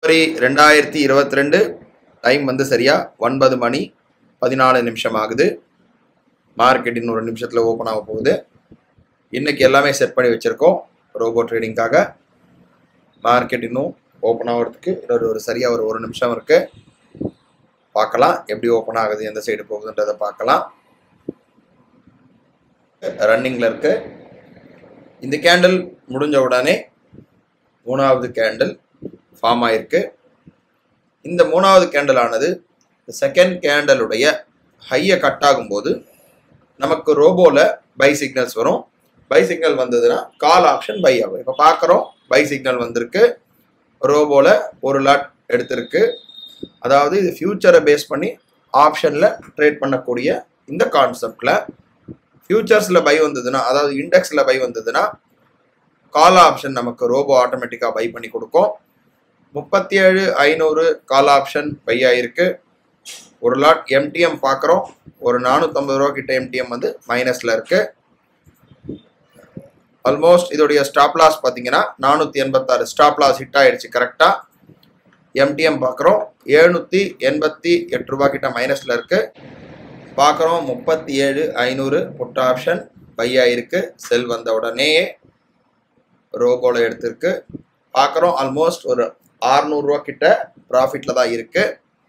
பிப்ரவரி ரெண்டாயிரத்தி இருபத்தி ரெண்டு டைம் வந்து சரியா ஒன்பது மணி பதினாலு நிமிஷம் ஆகுது மார்க்கெட் இன்னும் ஒரு நிமிஷத்தில் ஓப்பன் ஆக போகுது இன்னைக்கு எல்லாமே செட் பண்ணி வச்சுருக்கோம் ரோபோ ட்ரேடிங்காக மார்க்கெட் இன்னும் ஓப்பன் ஆகிறதுக்கு இன்னொரு ஒரு சரியாக ஒரு ஒரு நிமிஷம் இருக்குது பார்க்கலாம் எப்படி ஓப்பன் ஆகுது எந்த சைடு போகுதுன்றதை பார்க்கலாம் ரன்னிங்கில் இருக்கு இந்த கேண்டில் முடிஞ்ச உடனே மூணாவது கேண்டில் ஃபார்ம் ஆயிருக்கு இந்த மூணாவது கேண்டில் ஆனது செகண்ட் கேண்டலுடைய ஹையை கட் ஆகும்போது நமக்கு ரோபோவில் பை சிக்னல்ஸ் வரும் பை சிக்னல் வந்ததுன்னா கால் ஆப்ஷன் பை ஆகும் இப்போ பார்க்குறோம் பை சிக்னல் வந்திருக்கு ரோபோவில் ஒரு லாட் எடுத்திருக்கு அதாவது இது ஃபியூச்சரை பேஸ் பண்ணி ஆப்ஷனில் ட்ரேட் பண்ணக்கூடிய இந்த கான்செப்டில் ஃபியூச்சர்ஸில் பை வந்ததுன்னா அதாவது இண்டெக்ஸில் பை வந்ததுன்னா கால் ஆப்ஷன் நமக்கு ரோபோ ஆட்டோமேட்டிக்காக பை பண்ணி கொடுக்கும் முப்பத்தி ஏழு ஐநூறு கால் ஆப்ஷன் பை ஆயிருக்கு ஒரு லாட் எம்டிஎம் பார்க்குறோம் ஒரு நானூற்றம்பது ரூபா கிட்ட எம்டிஎம் வந்து மைனஸில் இருக்கு ஆல்மோஸ்ட் இதோடைய ஸ்டாப் லாஸ் பார்த்தீங்கன்னா நானூற்றி எண்பத்தாறு ஸ்டாப் லாஸ் ஹிட் ஆயிடுச்சு கரெக்டாக எம்டிஎம் பார்க்குறோம் எழுநூற்றி எண்பத்தி எட்டு ரூபா கிட்ட மைனஸில் இருக்கு பார்க்குறோம் முப்பத்தி ஏழு ஐநூறு புட் ஆப்ஷன் பை ஆயிருக்கு செல் வந்த உடனேயே ரோபோவில் எடுத்திருக்கு பார்க்குறோம் ஆல்மோஸ்ட் ஒரு ஆறுநூறுவா கிட்ட ப்ராஃபிட்டில் தான் இருக்கு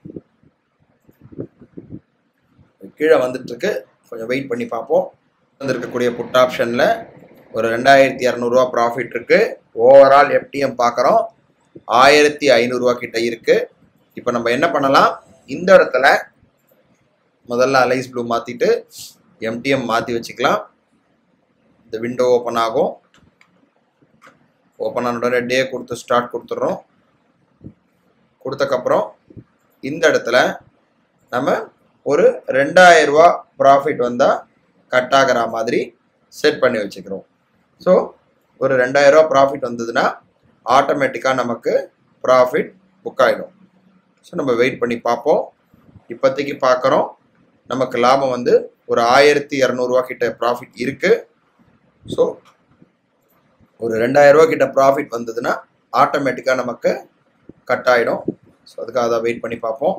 கீழே வந்துட்டு இருக்கு கொஞ்சம் வெயிட் பண்ணி பார்ப்போம் வந்திருக்கக்கூடிய புட் ஆப்ஷனில் ஒரு ரெண்டாயிரத்தி இரநூறுவா ப்ராஃபிட் இருக்கு ஓவரால் எஃப்டிஎம் பார்க்குறோம் ஆயிரத்தி ஐநூறுரூவா கிட்ட இருக்கு இப்போ நம்ம என்ன பண்ணலாம் இந்த இடத்துல முதல்ல அலைஸ் ப்ளூ மாற்றிட்டு எம்டிஎம் மாற்றி வச்சுக்கலாம் இந்த விண்டோ ஓப்பன் ஆகும் ஓப்பன் ஆன உடனே டே கொடுத்து ஸ்டார்ட் கொடுத்துட்றோம் கொடுத்தக்கப்புறம் இந்த இடத்துல நம்ம ஒரு ரெண்டாயிரம் ரூபா ப்ராஃபிட் வந்தால் கட் ஆகிற மாதிரி செட் பண்ணி வச்சுக்கிறோம் ஸோ ஒரு ரெண்டாயிரம் ரூபா ப்ராஃபிட் வந்ததுன்னா ஆட்டோமேட்டிக்காக நமக்கு ப்ராஃபிட் புக் ஆகிடும் ஸோ நம்ம வெயிட் பண்ணி பார்ப்போம் இப்போதைக்கு பார்க்குறோம் நமக்கு லாபம் வந்து ஒரு ஆயிரத்தி இரநூறுவா கிட்ட ப்ராஃபிட் இருக்குது ஸோ ஒரு ரெண்டாயிரம் ரூபா கிட்ட ப்ராஃபிட் வந்ததுன்னா ஆட்டோமேட்டிக்காக நமக்கு கட் ஆகிடும் ஸோ அதுக்காக அதை வெயிட் பண்ணி பார்ப்போம்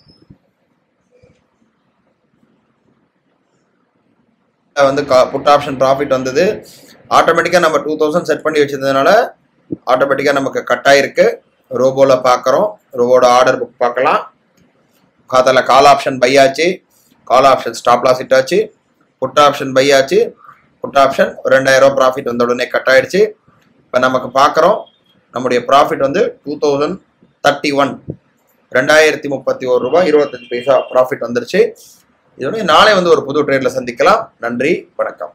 வந்து புட் ஆப்ஷன் ப்ராஃபிட் வந்தது ஆட்டோமேட்டிக்காக நம்ம டூ தௌசண்ட் செட் பண்ணி வச்சிருந்ததுனால ஆட்டோமேட்டிக்காக நமக்கு கட் ஆயிருக்கு ரோபோவில் பார்க்குறோம் ரோபோட ஆர்டர் புக் பார்க்கலாம் அதில் கால் ஆப்ஷன் பை ஆச்சு call option stop loss hit ஆச்சு புட் ஆப்ஷன் பை ஆச்சு புட் ஆப்ஷன் ரெண்டாயிரம் ரூபா ப்ராஃபிட் வந்த உடனே கட் ஆயிடுச்சு இப்போ நமக்கு பார்க்குறோம் நம்முடைய ப்ராஃபிட் வந்து டூ தௌசண்ட் தேர்ட்டி ஒன் ரெண்டாயிரத்தி முப்பத்தி ஒரு ரூபாய் இருபத்தஞ்சு பைசா ப்ராஃபிட் வந்துருச்சு இதோட நாளை வந்து ஒரு புது ட்ரேடில் சந்திக்கலாம் நன்றி வணக்கம்